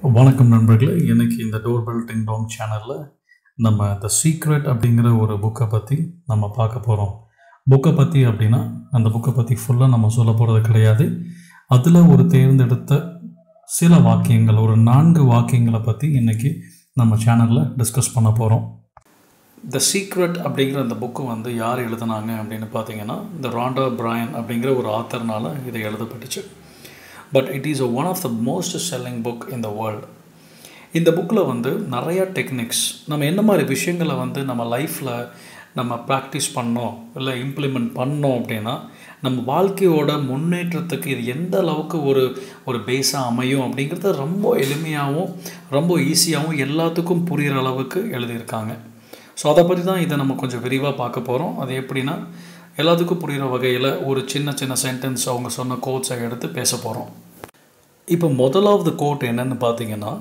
வணக்கம் நண்பர்களே இன்னைக்கு இந்த டோர் பெல் டிங் டாங் சேனலில் நம்ம த சீக்ரெட் அப்படிங்கிற ஒரு புக்கை பற்றி நம்ம பார்க்க போகிறோம் புக்கை பற்றி அப்படின்னா அந்த புக்கை பற்றி ஃபுல்லாக நம்ம சொல்ல போகிறது கிடையாது அதில் ஒரு தேர்ந்தெடுத்த சில வாக்கியங்கள் ஒரு நான்கு வாக்கியங்களை பற்றி இன்னைக்கு நம்ம சேனலில் டிஸ்கஸ் பண்ண போகிறோம் த சீக்ரெட் அப்படிங்கிற அந்த புக்கு வந்து யார் எழுதுனாங்க அப்படின்னு பார்த்தீங்கன்னா இந்த ராண்டா பிராயன் அப்படிங்கிற ஒரு ஆத்தர்னால் இது எழுதப்பட்டுச்சு but it is one of the most selling book in the world இந்த புக்கில் வந்து நிறையா டெக்னிக்ஸ் நம்ம என்ன மாதிரி விஷயங்களை வந்து நம்ம லைஃப்பில் நம்ம ப்ராக்டிஸ் பண்ணோம் இல்லை இம்ப்ளிமெண்ட் பண்ணோம் அப்படின்னா நம்ம வாழ்க்கையோட முன்னேற்றத்துக்கு இது எந்த அளவுக்கு ஒரு ஒரு பேஸாக அமையும் அப்படிங்கிறத ரொம்ப எளிமையாகவும் ரொம்ப ஈஸியாகவும் எல்லாத்துக்கும் புரிகிற அளவுக்கு எழுதியிருக்காங்க ஸோ அதை பற்றி தான் இதை நம்ம கொஞ்சம் விரிவாக பார்க்க போகிறோம் அது எப்படின்னா எல்லாத்துக்கும் புரிகிற வகையில் ஒரு சின்ன சின்ன சென்டென்ஸ் அவங்க சொன்ன கோட்ஸை எடுத்து பேச போகிறோம் இப்போ முதலாவது கோட் என்னன்னு பார்த்தீங்கன்னா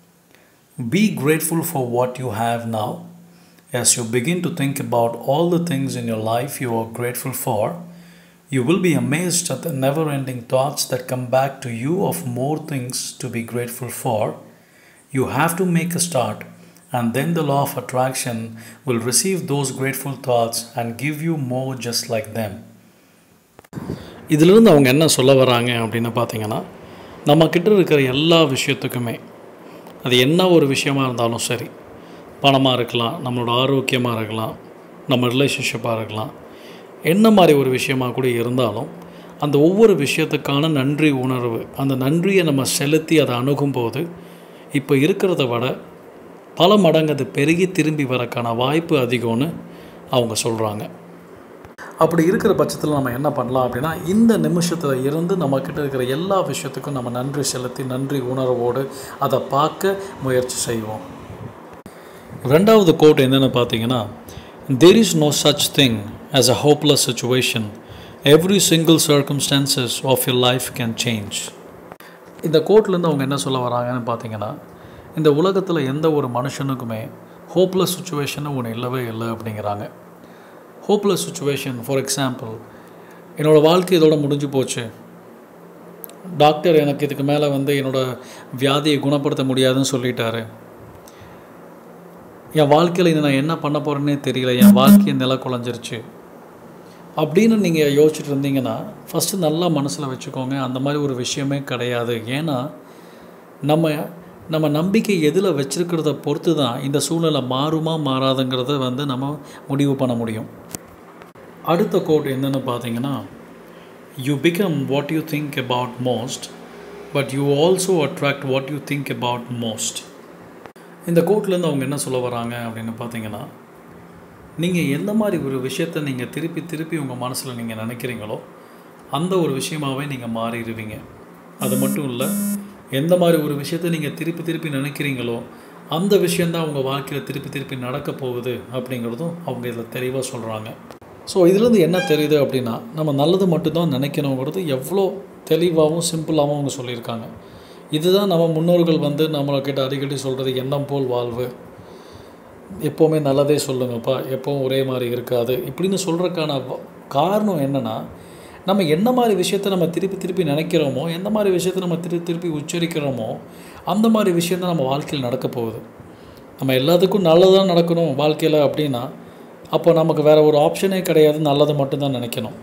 be grateful for what you have now as you begin to think about all the things in your life you are grateful for, you will be amazed at the never ending thoughts that come back to you of more things to be grateful for. You have to make a start, and then the law of attraction will receive those grateful thoughts and give you more just like them. இதிலிருந்து அவங்க என்ன சொல்ல வராங்க அப்படின்னு பார்த்தீங்கன்னா நம்ம கிட்ட இருக்கிற எல்லா விஷயத்துக்குமே அது என்ன ஒரு விஷயமா இருந்தாலும் சரி பணமாக இருக்கலாம் நம்மளோட ஆரோக்கியமாக இருக்கலாம் நம்ம ரிலேஷன்ஷிப்பாக இருக்கலாம் என்ன மாதிரி ஒரு விஷயமா கூட இருந்தாலும் அந்த ஒவ்வொரு விஷயத்துக்கான நன்றி உணர்வு அந்த நன்றியை நம்ம செலுத்தி அதை அணுகும்போது இப்போ இருக்கிறத விட பல மடங்கு அது பெருகி திரும்பி வரக்கான வாய்ப்பு அதிகம்னு அவங்க சொல்கிறாங்க அப்படி இருக்கிற பட்சத்தில் நம்ம என்ன பண்ணலாம் அப்படின்னா இந்த நிமிஷத்தில் இருந்து நம்மக்கிட்ட இருக்கிற எல்லா விஷயத்துக்கும் நம்ம நன்றி செலுத்தி நன்றி உணர்வோடு அதை பார்க்க முயற்சி செய்வோம் ரெண்டாவது கோட் என்னென்னு பார்த்தீங்கன்னா there is no such thing as a hopeless situation every single circumstances of your life can change இந்த கோட்லேருந்து அவங்க என்ன சொல்ல வராங்கன்னு பார்த்தீங்கன்னா இந்த உலகத்தில் எந்த ஒரு மனுஷனுக்குமே ஹோப்லெஸ் சுச்சுவேஷன் ஒன்று இல்லவே இல்லை அப்படிங்கிறாங்க ஹோப்லெஸ் சுச்சுவேஷன் ஃபார் எக்ஸாம்பிள் என்னோடய வாழ்க்கை இதோட முடிஞ்சு போச்சு டாக்டர் எனக்கு இதுக்கு மேலே வந்து என்னோடய வியாதியை குணப்படுத்த முடியாதுன்னு சொல்லிட்டாரு என் வாழ்க்கையில் இதை நான் என்ன பண்ண போகிறேன்னே தெரியல என் வாழ்க்கையை நில குலைஞ்சிருச்சு அப்படின்னு நீங்கள் யோசிச்சுட்டு இருந்தீங்கன்னா ஃபஸ்ட்டு நல்லா மனசில் வச்சுக்கோங்க அந்த மாதிரி ஒரு விஷயமே கிடையாது ஏன்னா நம்ம நம்ம நம்பிக்கை எதில் வச்சுருக்கிறத பொறுத்து தான் இந்த சூழ்நிலை மாறுமா மாறாதுங்கிறத வந்து நம்ம முடிவு பண்ண முடியும் அடுத்த கோட் என்னென்னு பார்த்தீங்கன்னா you become what you think about most but you also attract what you think about most இந்த கோட்லேருந்து அவங்க என்ன சொல்ல வராங்க அப்படின்னு பார்த்தீங்கன்னா நீங்கள் எந்த மாதிரி ஒரு விஷயத்தை நீங்கள் திருப்பி திருப்பி உங்கள் மனசில் நீங்கள் நினைக்கிறீங்களோ அந்த ஒரு விஷயமாகவே நீங்கள் மாறிடுவீங்க அது மட்டும் இல்லை எந்த மாதிரி ஒரு விஷயத்தை நீங்கள் திருப்பி திருப்பி நினைக்கிறீங்களோ அந்த விஷயந்தான் உங்கள் வாழ்க்கையில் திருப்பி திருப்பி நடக்க போகுது அப்படிங்கிறதும் அவங்க இதில் தெளிவாக சொல்கிறாங்க ஸோ இதுலேருந்து என்ன தெரியுது அப்படின்னா நம்ம நல்லது மட்டும்தான் நினைக்கணுங்கிறது எவ்வளோ தெளிவாகவும் சிம்பிளாகவும் அவங்க சொல்லியிருக்காங்க இதுதான் நம்ம முன்னோர்கள் வந்து நம்மளை கிட்ட அடிக்கடி சொல்கிறது எண்ணம் போல் வாழ்வு எப்போவுமே நல்லதே சொல்லுங்கப்பா எப்போவும் ஒரே மாதிரி இருக்காது இப்படின்னு சொல்கிறதுக்கான காரணம் என்னென்னா நம்ம என்ன மாதிரி விஷயத்த நம்ம திருப்பி திருப்பி நினைக்கிறோமோ எந்த மாதிரி விஷயத்த நம்ம திருப்பி திருப்பி உச்சரிக்கிறோமோ அந்த மாதிரி விஷயம் தான் நம்ம வாழ்க்கையில் நடக்க போகுது நம்ம எல்லாத்துக்கும் நல்லதாக நடக்கணும் வாழ்க்கையில் அப்படின்னா அப்போ நமக்கு வேறு ஒரு ஆப்ஷனே கிடையாது நல்லது மட்டும்தான் நினைக்கணும்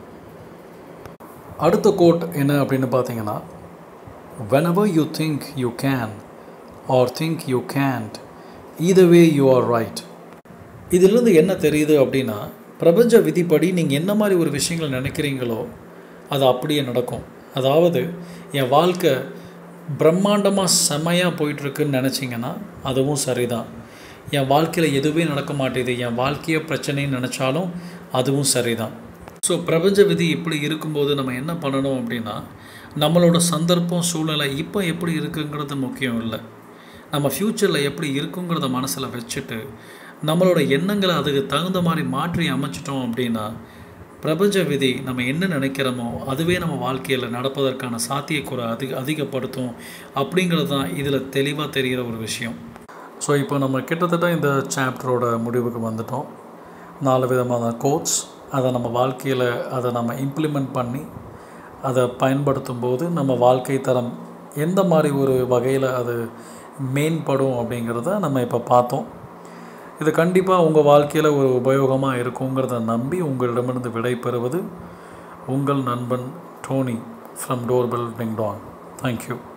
அடுத்த கோட் என்ன அப்படின்னு பார்த்தீங்கன்னா whenever you think you can or think you can't either way you are right இதிலிருந்து என்ன தெரியுது அப்படின்னா பிரபஞ்ச விதிப்படி நீங்கள் என்ன மாதிரி ஒரு விஷயங்களை நினைக்கிறீங்களோ அது அப்படியே நடக்கும் அதாவது என் வாழ்க்கை பிரம்மாண்டமாக செமையாக போயிட்டுருக்குன்னு நினச்சிங்கன்னா அதுவும் சரிதான் என் வாழ்க்கையில் எதுவுமே நடக்க மாட்டேது என் வாழ்க்கையை பிரச்சனைன்னு நினச்சாலும் அதுவும் சரிதான் ஸோ பிரபஞ்ச விதி இப்படி இருக்கும்போது நம்ம என்ன பண்ணணும் அப்படின்னா நம்மளோட சந்தர்ப்பம் சூழ்நிலை இப்போ எப்படி இருக்குங்கிறது முக்கியம் இல்லை நம்ம ஃப்யூச்சரில் எப்படி இருக்குங்கிறத மனசில் வச்சுட்டு நம்மளோட எண்ணங்களை அதுக்கு தகுந்த மாதிரி மாற்றி அமைச்சிட்டோம் அப்படின்னா பிரபஞ்ச விதி நம்ம என்ன நினைக்கிறோமோ அதுவே நம்ம வாழ்க்கையில் நடப்பதற்கான சாத்தியக்கூறை அதிக அதிகப்படுத்தும் அப்படிங்கிறது தான் இதில் தெளிவாக தெரிகிற ஒரு விஷயம் ஸோ இப்போ நம்ம கிட்டத்தட்ட இந்த சாப்டரோட முடிவுக்கு வந்துட்டோம் நாலு விதமான கோட்ஸ் அதை நம்ம வாழ்க்கையில் அதை நம்ம இம்ப்ளிமெண்ட் பண்ணி அதை பயன்படுத்தும் போது நம்ம வாழ்க்கை தரம் எந்த மாதிரி ஒரு வகையில் அது மேம்படும் அப்படிங்கிறத நம்ம இப்போ பார்த்தோம் இது கண்டிப்பாக உங்கள் வாழ்க்கையில் ஒரு உபயோகமாக இருக்குங்கிறத நம்பி உங்களிடமிருந்து விடை பெறுவது உங்கள் நண்பன் டோனி ஃப்ரம் டோர்பெல் பெங்டான் தேங்க்யூ